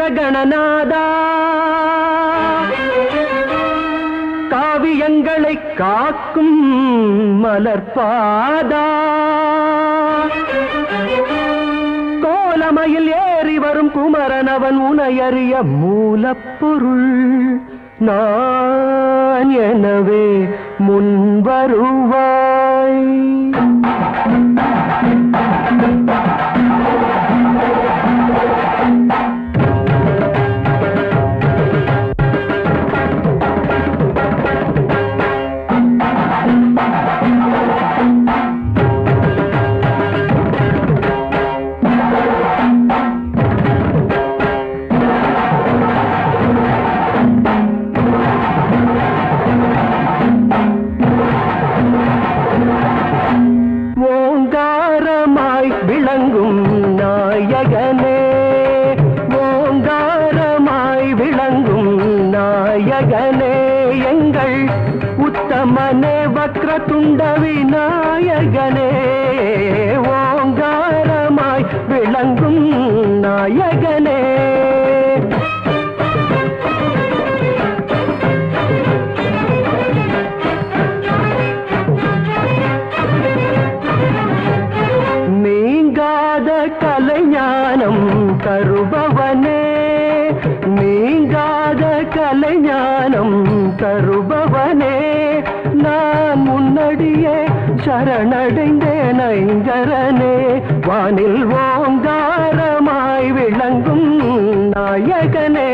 கணநாதா காவியங்களை காக்கும் மலர்பாதா கோலமையில் ஏறி வரும் குமரன் அவன் உனையறிய மூலப்பொருள் நான் எனவே முன் வருவாய் ஓங்காரமாய் விளங்கும் நாயகனே ஓங்காரமாய் விளங்கும் நாயகனே எங்கள் உத்தமனே வக்ரதுண்ட விநாயகனே ஓங்காரமாய் விளங்கும் நாயகனே நீங்காத கலைஞானம் தருபவனே நீங்காத கலைஞானம் தருபவனே நான் முன்னடியே சரணடைந்தேன் ஐங்கரனே வானில் ஓங்காரமாய் விளங்கும் நாயகனே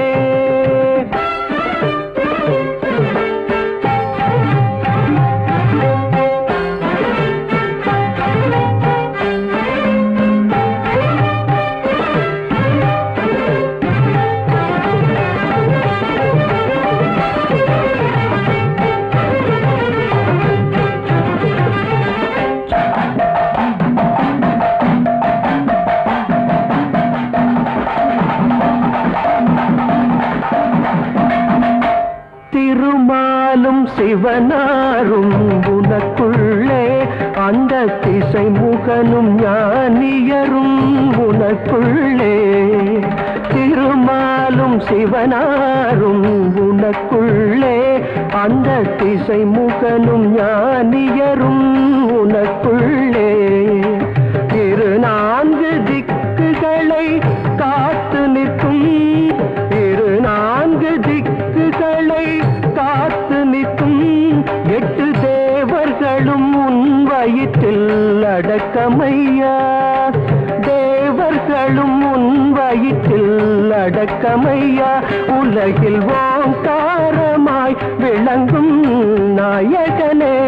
திருமாலும் சிவனாரும் உனக்குள்ளே அந்த திசை முகனும் ஞானியரும் உனக்குள்ளே திருமாலும் சிவனாரும் உனக்குள்ளே அந்த திசை முகனும் ஞானியரும் உனக்குள்ளே இரு நான்கு திக்குகளை காத்து நிற்கும் இரு நான்கு திக்குகளை காத்து நிற்கும் எட்டு தேவர்களும் உன் வயிற்றில் அடக்கமையா தேவர்களும் உன் வயிற்றில் அடக்கமையா உலகில் ஓங்காரமாய் விளங்கும் நாயகனே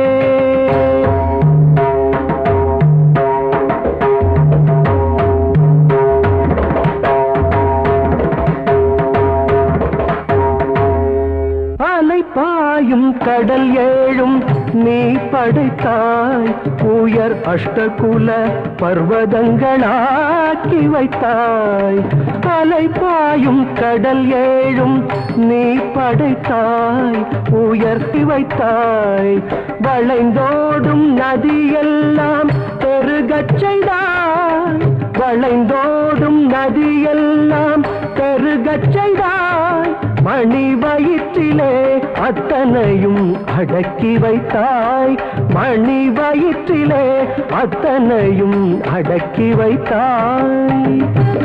அலை பாயும் கடல் ஏழும் நீ படைத்தாய் உயர் அஷ்டகுல பர்வதங்களாக்கி வைத்தாய் அலை பாயும் கடல் ஏழும் நீ படைத்தாய் உயர்த்தி வைத்தாய் வளைந்தோடும் நதியெல்லாம் பெருகச் செய்தாய் வளைந்தோடும் நதியெல்லாம் பெருகச் செய்தாய் மணி வயிற்றிலே அத்தனையும் அடக்கி வைத்தாய் மணி வயிற்றிலே அத்தனையும் அடக்கி வைத்தாய்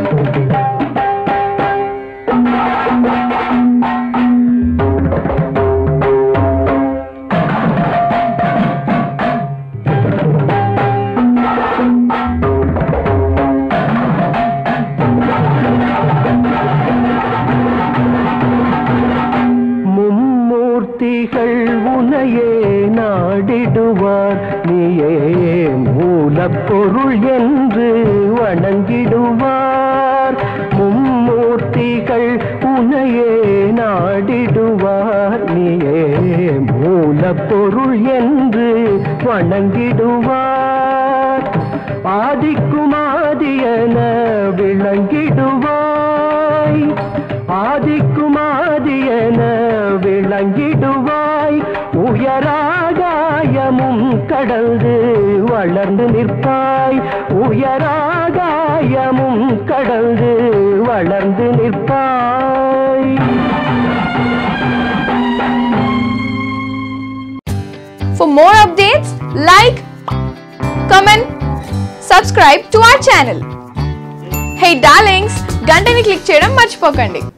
மும்மூர்த்திகள் உனையே நாடிடுவார் நீயே மூலப்பொருள் என்று வணங்கிடுவார் மும்மூர்த்திகள் உனையே நாடிடுவார் நீயே மூலப்பொருள் என்று வணங்கிடுவார் ஆதிக்குமாதியன விளங்கிடுவாய் ஆதிக்குமாதியன விளங்கிடுவாய் உயராகாய உயராகாயமும் கடந்து வளர்ந்து நிற்பாய் உயராகாயமும் கடந்து வளர்ந்து நிற்பாய் For more updates, like, comment, subscribe to our channel. Hey darlings, గంటని click చేయడం మర్చిపోకండి